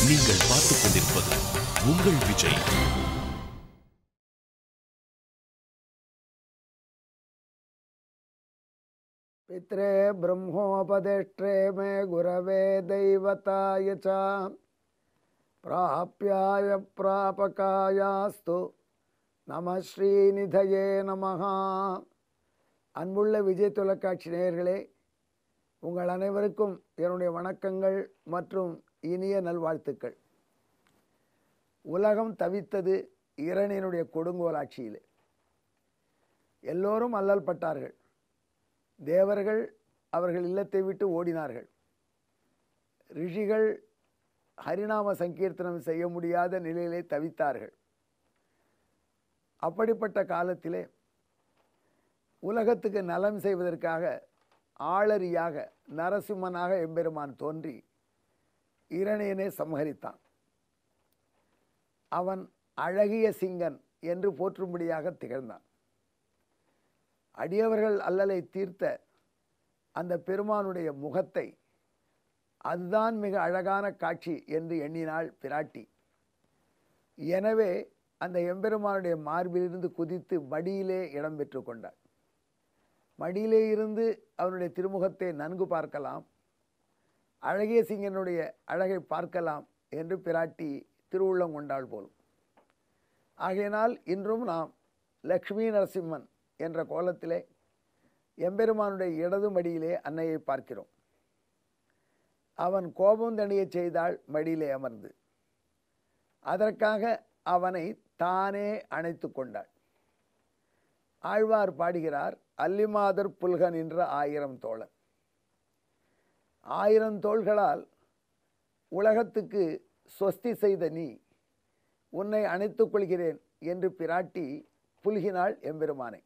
நீங்கள் பார்த்துக் கொண்டிருப்பது உங்கள் விஜய் पित्रे ब्रह्मोपदेष्ट्रे मे गुरवे दैवताय च प्राप्याय प्रापकायास्तु நம ஸ்ரீநிதயே நமஹா அன்புள்ள விஜய் தொலைக்காட்சி நேயர்களே உங்கள் அனைவருக்கும் என்னுடைய வணக்கங்கள் மற்றும் இனிய நல்வாழ்த்துக்கள் உலகம் தவித்தது இரணியனுடைய கொடுங்கோலாட்சியில் எல்லோரும் அல்லல் பட்டார்கள் தேவர்கள் அவர்கள் இல்லத்தை விட்டு ஓடினார்கள் ரிஷிகள் ஹரிநாம சங்கீர்த்தனம் செய்ய முடியாத நிலையிலே தவித்தார்கள் அப்படிப்பட்ட காலத்திலே உலகத்துக்கு நலம் செய்வதற்காக ஆளறியாக நரசிம்மனாக எம்பெருமான் தோன்றி இரணியனை சம்ஹரித்தான் அவன் அழகிய சிங்கன் என்று போற்றும்படியாக திகழ்ந்தான் அடியவர்கள் அல்லலை தீர்த்த அந்த பெருமானுடைய முகத்தை அதுதான் மிக அழகான காட்சி என்று எண்ணினாள் பிராட்டி எனவே அந்த எம்பெருமானுடைய மார்பிலிருந்து குதித்து மடியிலே இடம் பெற்று கொண்டாள் மடியிலே இருந்து அவனுடைய திருமுகத்தை நன்கு பார்க்கலாம் அழகிய சிங்கனுடைய அழகை பார்க்கலாம் என்று பிராட்டி திருவுள்ளம் கொண்டாள் போலும் ஆகையினால் இன்றும் நாம் லக்ஷ்மி நரசிம்மன் என்ற கோலத்திலே எம்பெருமானுடைய இடது மடியிலே அன்னையை பார்க்கிறோம் அவன் கோபம் தணிய செய்தால் மடியிலே அமர்ந்து அதற்காக அவனை தானே அணைத்து கொண்டாள் ஆழ்வார் பாடுகிறார் அல்லிமாதர் புல்கன் என்ற ஆயிரம் தோழன் ஆயிரம் தோள்களால் உலகத்துக்கு சொஸ்தி செய்த நீ உன்னை அணைத்துக் கொள்கிறேன் என்று பிராட்டி புல்கினாள் எம்பெருமானை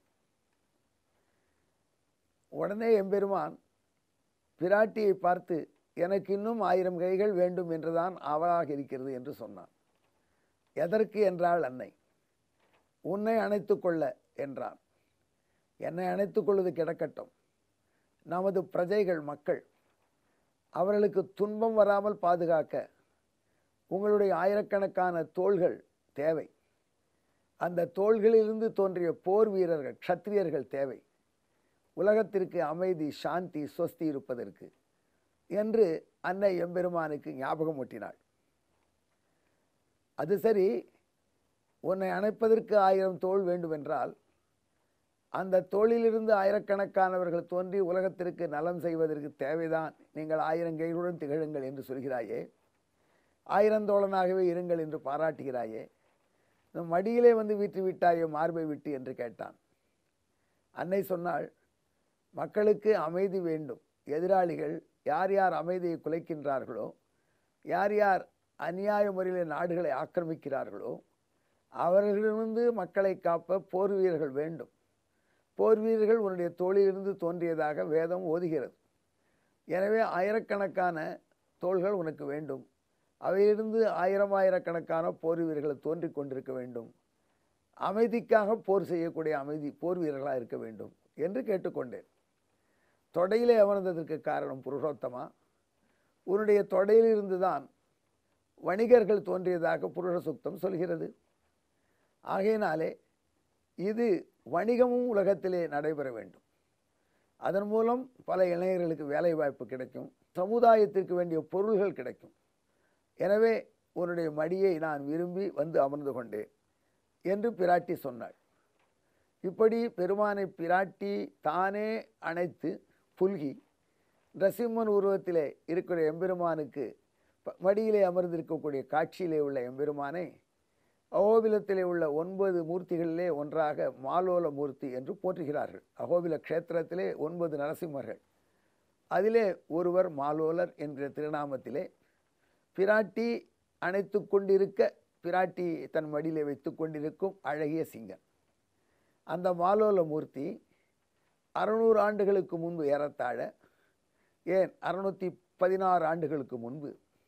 உடனே எம்பெருமான் பிராட்டியை பார்த்து எனக்கு இன்னும் ஆயிரம் கைகள் வேண்டும் என்றுதான் ஆவலாக இருக்கிறது என்று சொன்னான் எதற்கு என்றாள் அன்னை உன்னை அணைத்து கொள்ள என்றான் என்னை அணைத்துக் கொள்வது கிடக்கட்டும் நமது பிரஜைகள் மக்கள் அவர்களுக்கு துன்பம் வராமல் பாதுகாக்க உங்களுடைய ஆயிரக்கணக்கான தோள்கள் தேவை அந்த தோள்களிலிருந்து தோன்றிய போர் வீரர்கள் க்ஷத்திரியர்கள் தேவை உலகத்திற்கு அமைதி சாந்தி சொஸ்தி இருப்பதற்கு என்று அன்னை எம்பெருமானுக்கு ஞாபகம் ஊட்டினாள் அது சரி உன்னை அணைப்பதற்கு ஆயிரம் தோள் வேண்டுமென்றால் அந்த தோளிலிருந்து ஆயிரக்கணக்கானவர்கள் தோன்றி உலகத்திற்கு நலம் செய்வதற்கு தேவைதான் நீங்கள் ஆயிரம் கைகளுடன் திகழுங்கள் என்று சொல்கிறாயே ஆயிரந்தோழனாகவே இருங்கள் என்று பாராட்டுகிறாயே இந்த மடியிலே வந்து வீட்டு விட்டாயே மார்பை விட்டு என்று கேட்டான் அன்னை சொன்னாள் மக்களுக்கு அமைதி வேண்டும் எதிராளிகள் யார் யார் அமைதியை குலைக்கின்றார்களோ யார் யார் அநியாய முறையில் நாடுகளை ஆக்கிரமிக்கிறார்களோ அவர்களிலிருந்து மக்களை காப்ப போர் வீரர்கள் வேண்டும் போர் வீரர்கள் உன்னுடைய தோளிலிருந்து தோன்றியதாக வேதம் ஓதுகிறது எனவே ஆயிரக்கணக்கான தோள்கள் உனக்கு வேண்டும் அவையிலிருந்து ஆயிரம் ஆயிரக்கணக்கான போர் வீரர்கள் தோன்றிக் கொண்டிருக்க வேண்டும் அமைதிக்காக போர் செய்யக்கூடிய அமைதி போர் வீரர்களாக இருக்க வேண்டும் என்று கேட்டுக்கொண்டேன் தொடையிலே அமர்ந்ததற்கு காரணம் புருஷோத்தமா உன்னுடைய தொடையிலிருந்து தான் வணிகர்கள் தோன்றியதாக புருஷ சுத்தம் சொல்கிறது ஆகையினாலே இது வணிகமும் உலகத்திலே நடைபெற வேண்டும் அதன் மூலம் பல இளைஞர்களுக்கு வேலை வாய்ப்பு கிடைக்கும் சமுதாயத்திற்கு வேண்டிய பொருள்கள் கிடைக்கும் எனவே உன்னுடைய மடியை நான் விரும்பி வந்து அமர்ந்து கொண்டேன் என்று பிராட்டி சொன்னாள் இப்படி பெருமானை பிராட்டி தானே அணைத்து புல்கி நரசிம்மன் உருவத்திலே இருக்கிற எம்பெருமானுக்கு ப- மடியிலே அமர்ந்திருக்கக்கூடிய காட்சியிலே உள்ள எம்பெருமானை அகோபிலத்திலே உள்ள ஒன்பது மூர்த்திகளிலே ஒன்றாக மாலோல மூர்த்தி என்று போற்றுகிறார்கள் அகோபில க்ஷேத்திரத்திலே ஒன்பது நரசிம்மர்கள் அதிலே ஒருவர் மாலோலர் என்கிற திருநாமத்திலே பிராட்டி அணைத்து கொண்டிருக்க பிராட்டி தன் மடியிலே வைத்து கொண்டிருக்கும் அழகிய சிங்கன் அந்த மாலோல மூர்த்தி அறுநூறு ஆண்டுகளுக்கு முன்பு ஏறத்தாழ ஏன் அறுநூற்றி பதினாறு ஆண்டுகளுக்கு முன்பு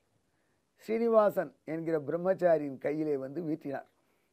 ஸ்ரீனிவாசன் என்கிற பிரம்மச்சாரியின் கையிலே வந்து வீற்றினார்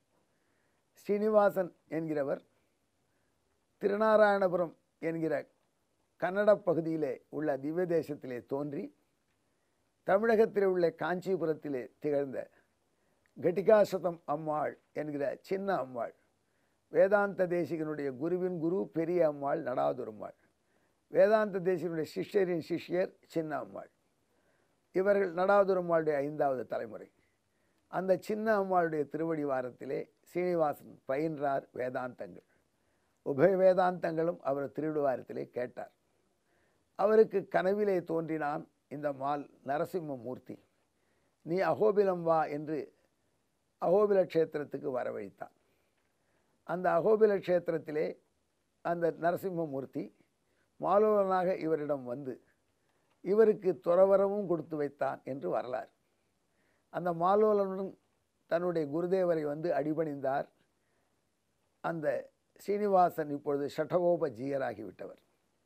ஸ்ரீனிவாசன் என்கிறவர் திருநாராயணபுரம் என்கிற கன்னட பகுதியிலே உள்ள திவ்ய தேசத்திலே தோன்றி தமிழகத்தில் உள்ள காஞ்சிபுரத்திலே திகழ்ந்த கட்டிகாசதம் அம்மாள் என்கிற சின்ன அம்மாள் வேதாந்த தேசிகனுடைய குருவின் குரு பெரிய அம்மாள் நடாதுரம்மாள் வேதாந்த தேசிகனுடைய சிஷ்யரின் சிஷ்யர் சின்ன அம்மாள் இவர்கள் நடாதுரம்மாளுடைய ஐந்தாவது தலைமுறை அந்த சின்ன அம்மாளுடைய திருவடி வாரத்திலே சீனிவாசன் பயின்றார் வேதாந்தங்கள் உபய வேதாந்தங்களும் அவர் திருவிடுவாரத்திலே கேட்டார் அவருக்கு கனவிலே தோன்றினான் இந்த மால் நரசிம்மமூர்த்தி நீ அகோபிலம் வா என்று அகோபில க்ஷேத்திரத்துக்கு வரவழைத்தான் அந்த அகோபில க்ஷேத்திரத்திலே அந்த நரசிம்மமூர்த்தி மாலோலனாக இவரிடம் வந்து இவருக்கு துறவரமும் கொடுத்து வைத்தான் என்று வரலாறு அந்த மாலோலனுடன் தன்னுடைய குருதேவரை வந்து அடிபணிந்தார் அந்த சீனிவாசன் இப்பொழுது ஷட்டகோப ஜீயராகிவிட்டவர்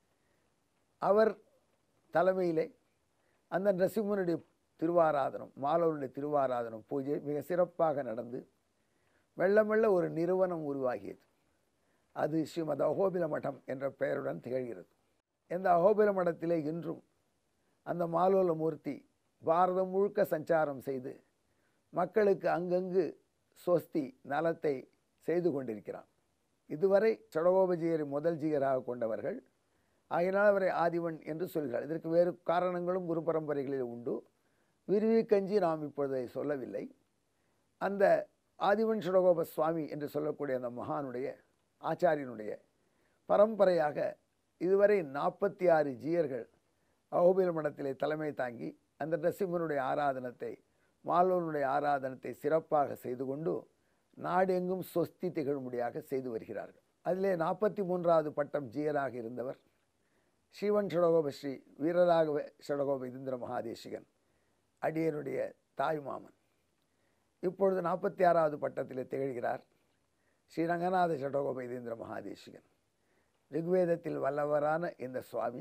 அவர் தலைமையிலே அந்த நரசிம்மனுடைய திருவாராதனம் மாலவனுடைய திருவாராதனம் பூஜை மிக சிறப்பாக நடந்து மெல்ல மெல்ல ஒரு நிறுவனம் உருவாகியது அது ஸ்ரீமத் அகோபில மடம் என்ற பெயருடன் திகழ்கிறது இந்த அகோபில மடத்திலே இன்றும் அந்த மாலோல மூர்த்தி பாரதம் முழுக்க சஞ்சாரம் செய்து மக்களுக்கு அங்கங்கு சொஸ்தி நலத்தை செய்து கொண்டிருக்கிறான் இதுவரை சடகோபஜியரை முதல் ஜீயராக கொண்டவர்கள் ஆகினால் அவரை ஆதிவன் என்று சொல்கிறார் இதற்கு வேறு காரணங்களும் குரு பரம்பரைகளில் உண்டு விரிவி கஞ்சி நாம் இப்பொழுதை சொல்லவில்லை அந்த ஆதிவன் சுடகோப சுவாமி என்று சொல்லக்கூடிய அந்த மகானுடைய ஆச்சாரியனுடைய பரம்பரையாக இதுவரை நாற்பத்தி ஆறு ஜீயர்கள் அகோபில மடத்திலே தலைமை தாங்கி அந்த நரசிம்மனுடைய ஆராதனத்தை மாலவனுடைய ஆராதனத்தை சிறப்பாக செய்து கொண்டு நாடெங்கும் சொஸ்தி திகழும்படியாக செய்து வருகிறார்கள் அதிலே நாற்பத்தி மூன்றாவது பட்டம் ஜீயராக இருந்தவர் ஸ்ரீவன் ஷடகோப ஸ்ரீ வீரராகவ ஷடகோப இந்திர மகாதேசிகன் அடியனுடைய தாய் மாமன் இப்பொழுது நாற்பத்தி ஆறாவது பட்டத்தில் திகழ்கிறார் ஸ்ரீ ரங்கநாத ஷடகோப இதேந்திர மகாதேசிகன் ரிக்வேதத்தில் வல்லவரான இந்த சுவாமி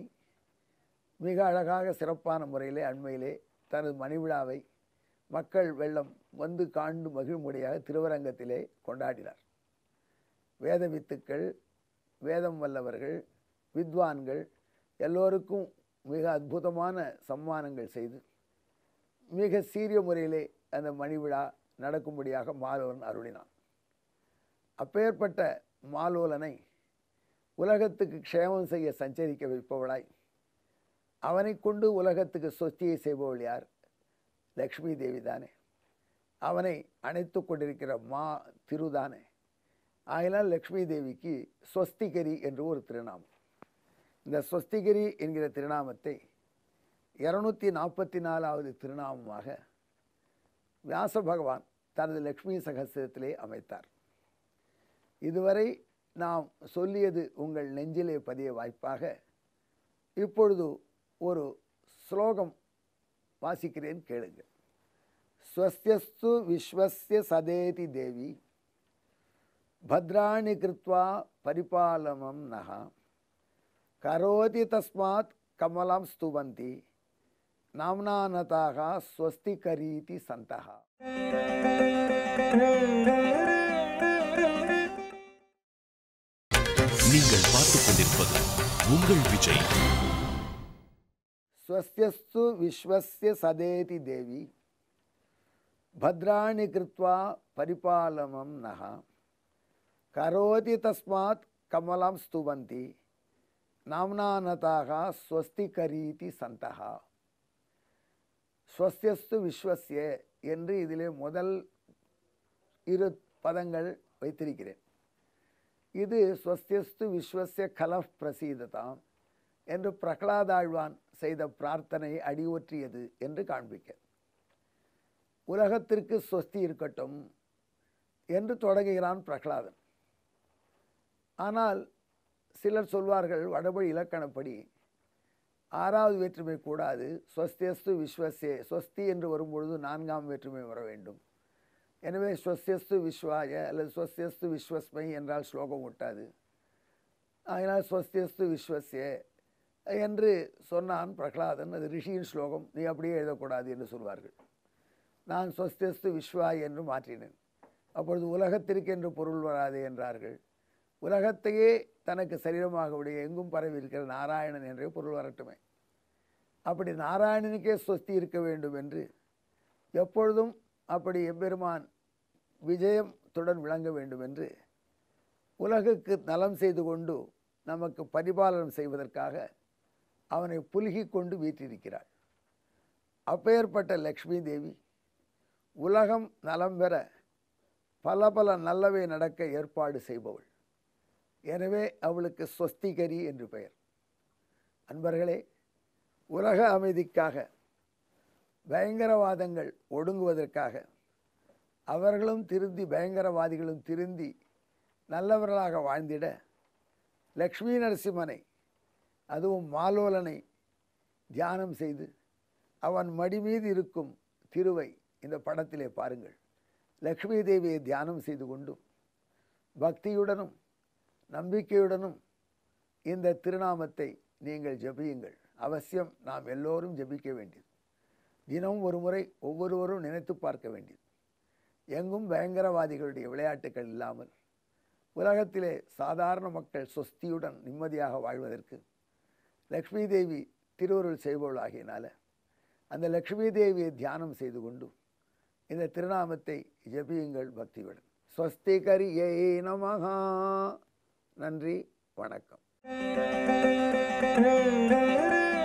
மிக அழகாக சிறப்பான முறையிலே அண்மையிலே தனது மணிவிழாவை மக்கள் வெள்ளம் வந்து காண்டு மகிழும்படியாக திருவரங்கத்திலே கொண்டாடினார் வேத வித்துக்கள் வேதம் வல்லவர்கள் வித்வான்கள் எல்லோருக்கும் மிக அற்புதமான சம்மானங்கள் செய்து மிக சீரிய முறையிலே அந்த மணிவிழா நடக்கும்படியாக மாலோலன் அருளினான் அப்பேற்பட்ட மாலோலனை உலகத்துக்கு க்ஷேமம் செய்ய சஞ்சரிக்க வைப்பவளாய் அவனை கொண்டு உலகத்துக்கு சொஸ்தியை செய்பவள் யார் லக்ஷ்மி தேவி தானே அவனை அணைத்து கொண்டிருக்கிற மா திருதானே ஆகினால் லக்ஷ்மி தேவிக்கு ஸ்வஸ்திகரி என்று ஒரு திருநாமம் இந்த ஸ்வஸ்திகரி என்கிற திருநாமத்தை இரநூத்தி நாற்பத்தி நாலாவது திருநாமமாக வியாச பகவான் தனது லக்ஷ்மி சகசிரத்திலே அமைத்தார் இதுவரை நாம் சொல்லியது உங்கள் நெஞ்சிலே பதிய வாய்ப்பாக இப்பொழுது ஒரு ஸ்லோகம் வாசிக்கிறேன் கேளுங்கள் ஸ்வஸ்யஸ்து விஸ்வஸ்ய சதேதி தேவி பத்ராணி கிருத்வா பரிபாலனம் நகா கரோதி தஸ்மாத் கமலம் ஸ்துவந்தி நாம்னானதாக ஸ்வஸ்தி கரீதி சந்தகா நீங்கள் பார்த்துக் கொண்டிருப்பது உங்கள் விஜய் ஸ்வஸ்யஸ்து விஸ்வஸ்ய சதேதி தேவி பத்ராணி கிருத்வா பரிபாலனம் நகா கரோதி தஸ்மாத் கமலம் ஸ்துவந்தி நாம்னானதாக ஸ்வஸ்தி கரீதி சந்தகா ஸ்வஸ்யஸ்து விஸ்வஸ்ய என்று இதிலே முதல் இரு பதங்கள் வைத்திருக்கிறேன் இது ஸ்வஸ்யஸ்து விஸ்வஸ்ய கலஃப் பிரசீததாம் என்று பிரகலாதாழ்வான் செய்த பிரார்த்தனையை அடியொற்றியது என்று காண்பிக்க உலகத்திற்கு ஸ்வஸ்தி இருக்கட்டும் என்று தொடங்குகிறான் பிரகலாதன் ஆனால் சிலர் சொல்வார்கள் வடமொழி இலக்கணப்படி ஆறாவது வேற்றுமை கூடாது ஸ்வஸ்தியஸ்து விஸ்வசே ஸ்வஸ்தி என்று வரும்பொழுது நான்காம் வேற்றுமை வர வேண்டும் எனவே ஸ்வஸ்தியஸ்து விஸ்வாய அல்லது ஸ்வஸ்தியஸ்து விஸ்வஸ்மை என்றால் ஸ்லோகம் ஒட்டாது அதனால் ஸ்வஸ்தியஸ்து விஸ்வசே என்று சொன்னான் பிரகலாதன் அது ரிஷியின் ஸ்லோகம் நீ அப்படியே எழுதக்கூடாது என்று சொல்வார்கள் நான் ஸ்வஸ்தியஸ்து விஸ்வாய் என்று மாற்றினேன் அப்பொழுது உலகத்திற்கு என்று பொருள் வராது என்றார்கள் உலகத்தையே தனக்கு சரீரமாக உடைய எங்கும் பரவி இருக்கிற நாராயணன் என்றே பொருள் வரட்டுமே அப்படி நாராயணனுக்கே சொஸ்தி இருக்க வேண்டும் என்று எப்பொழுதும் அப்படி எம்பெருமான் விஜயத்துடன் விளங்க வேண்டும் என்று உலகுக்கு நலம் செய்து கொண்டு நமக்கு பரிபாலனம் செய்வதற்காக அவனை புலுகிக் கொண்டு வீற்றிருக்கிறாள் அப்பேற்பட்ட லக்ஷ்மி தேவி உலகம் நலம் பெற பல பல நல்லவை நடக்க ஏற்பாடு செய்பவள் எனவே அவளுக்கு ஸ்வஸ்திகரி என்று பெயர் அன்பர்களே உலக அமைதிக்காக பயங்கரவாதங்கள் ஒடுங்குவதற்காக அவர்களும் திருந்தி பயங்கரவாதிகளும் திருந்தி நல்லவர்களாக வாழ்ந்திட லக்ஷ்மி நரசிம்மனை அதுவும் மாலோலனை தியானம் செய்து அவன் மடி மீது இருக்கும் திருவை இந்த படத்திலே பாருங்கள் லக்ஷ்மி தேவியை தியானம் செய்து கொண்டும் பக்தியுடனும் நம்பிக்கையுடனும் இந்த திருநாமத்தை நீங்கள் ஜெபியுங்கள் அவசியம் நாம் எல்லோரும் ஜெபிக்க வேண்டியது தினம் ஒரு முறை ஒவ்வொருவரும் நினைத்து பார்க்க வேண்டியது எங்கும் பயங்கரவாதிகளுடைய விளையாட்டுகள் இல்லாமல் உலகத்திலே சாதாரண மக்கள் சொஸ்தியுடன் நிம்மதியாக வாழ்வதற்கு லக்ஷ்மி தேவி திருவருள் செய்பவள் ஆகியனால அந்த லக்ஷ்மி தேவியை தியானம் செய்து கொண்டு இந்த திருநாமத்தை ஜெபியுங்கள் பக்தியுடன் ஸ்வஸ்திகரியே நமஹா நன்றி வணக்கம்